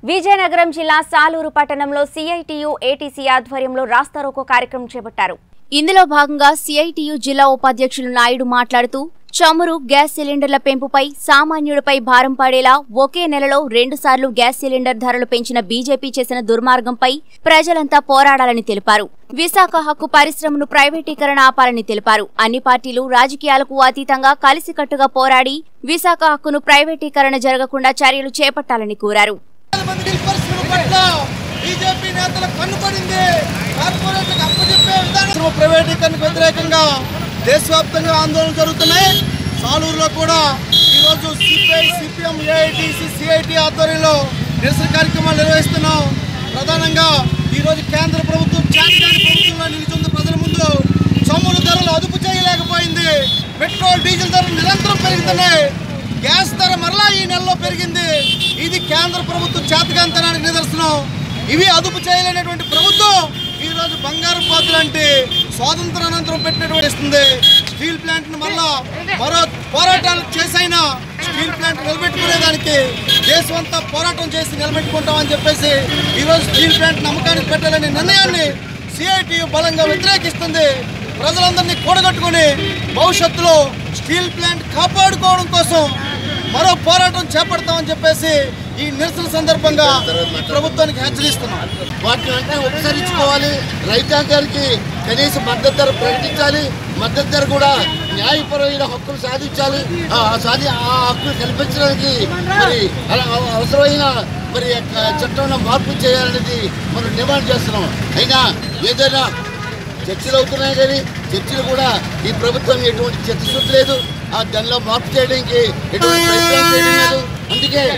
విజయనగరం జిల్లా సాలూరు పట్టణంలో CITU ATC ఆధ్వర్యంలో రాస్తారోకో కార్యక్రమం చేపట్టారు ఇందులో భాగంగా సిఐటియు జిల్లా ఉపాధ్యక్షులు నాయుడు మాట్లాడుతూ చమురు గ్యాస్ సిలిండర్ల పెంపుపై సామాన్యుడిపై భారం పడేలా ఒకే నెలలో రెండుసార్లు గ్యాస్ సిలిండర్ ధరలు పెంచిన బీజేపీ చేసిన దుర్మార్గంపై ప్రజలంతా పోరాడాలని తెలిపారు విశాఖ హక్కు పరిశ్రమను ప్రైవేటీకరణ ఆపాలని తెలిపారు అన్ని పార్టీలు రాజకీయాలకు అతీతంగా కలిసికట్టుగా పోరాడి విశాఖ హక్కును ప్రైవేటీకరణ జరగకుండా చర్యలు చేపట్టాలని కోరారు వందల మంది మిల్ పరిశ్రమ పట్ల బీజేపీ నేతల కన్నుపడింది కార్పొరేట్లకు అప్పచెప్పే విధానం ప్రైవేటీకరణకు వ్యతిరేకంగా దేశవ్యాప్తంగా ఆందోళనలు జరుగుతున్నాయి సాలూరులో కూడా ఈరోజు సిపిఐ సిపిఎం ఏఐటిసి సిఐటి ఆధ్వర్యంలో నిరసన కార్యక్రమాలు నిర్వహిస్తున్నాం ప్రధానంగా ఈరోజు కేంద్ర ప్రభుత్వం చాటిగాని ప్రభుత్వంలో నిలుచుంది ప్రజల ముందు చమురు ధరలు అదుపు చేయలేకపోయింది పెట్రోల్ డీజిల్ ధరలు నిరంతరం పెరుగుతున్నాయి గ్యాస్ ధర మరలా ఈ నెలలో పెరిగింది ఇది కేంద్ర ప్రభుత్వం చేతకాంతనానికి నిదర్శనం ఇవి అదుపు చేయలేనటువంటి ప్రభుత్వం ఈ రోజు బంగారు పాత్ర అంటే స్వాతంత్రానంతరం పెట్టినటువంటి ఇస్తుంది స్టీల్ ప్లాంట్ ను మళ్ళా మరో పోరాటాలు చేసైనా స్టీల్ ప్లాంట్ నిలబెట్టుకునేదానికి దేశం అంతా పోరాటం చేసి నిలబెట్టుకుంటామని చెప్పేసి ఈ రోజు స్టీల్ ప్లాంట్ నమ్మకానికి పెట్టాలనే నిర్ణయాన్ని సిఐటియు బలంగా వ్యతిరేకిస్తుంది ప్రజలందరినీ కూడగట్టుకుని భవిష్యత్తులో స్టీల్ ప్లాంట్ కాపాడుకోవడం కోసం మరో పోరాటం చేపడతామని చెప్పేసి ఈ నిరసన సందర్భంగా ఈ ప్రభుత్వానికి హెచ్చరిస్తున్నాం వాటిని వెంటనే ఉపసరించుకోవాలి రైతాంగానికి కనీస మద్దతు ధర ప్రకటించాలి మద్దతు ధర కూడా న్యాయపరమైన హక్కులు సాధించాలి ఆ సాధి ఆ హక్కులు కల్పించడానికి మరి అలా అవ- అవసరమైన మరి యొక్క చట్టంలో మార్పు చేయాలనేది మనం డిమాండ్ చేస్తున్నాం అయినా ఏదైనా చర్చలు అవుతున్నాయి కానీ చర్చలు కూడా ఈ ప్రభుత్వం ఎటువంటి చిత్తశుద్ధి లేదు ఆ దానిలో మార్పు చేయడానికి ఎటువంటి ప్రయత్నం చేయడం లేదు అందుకే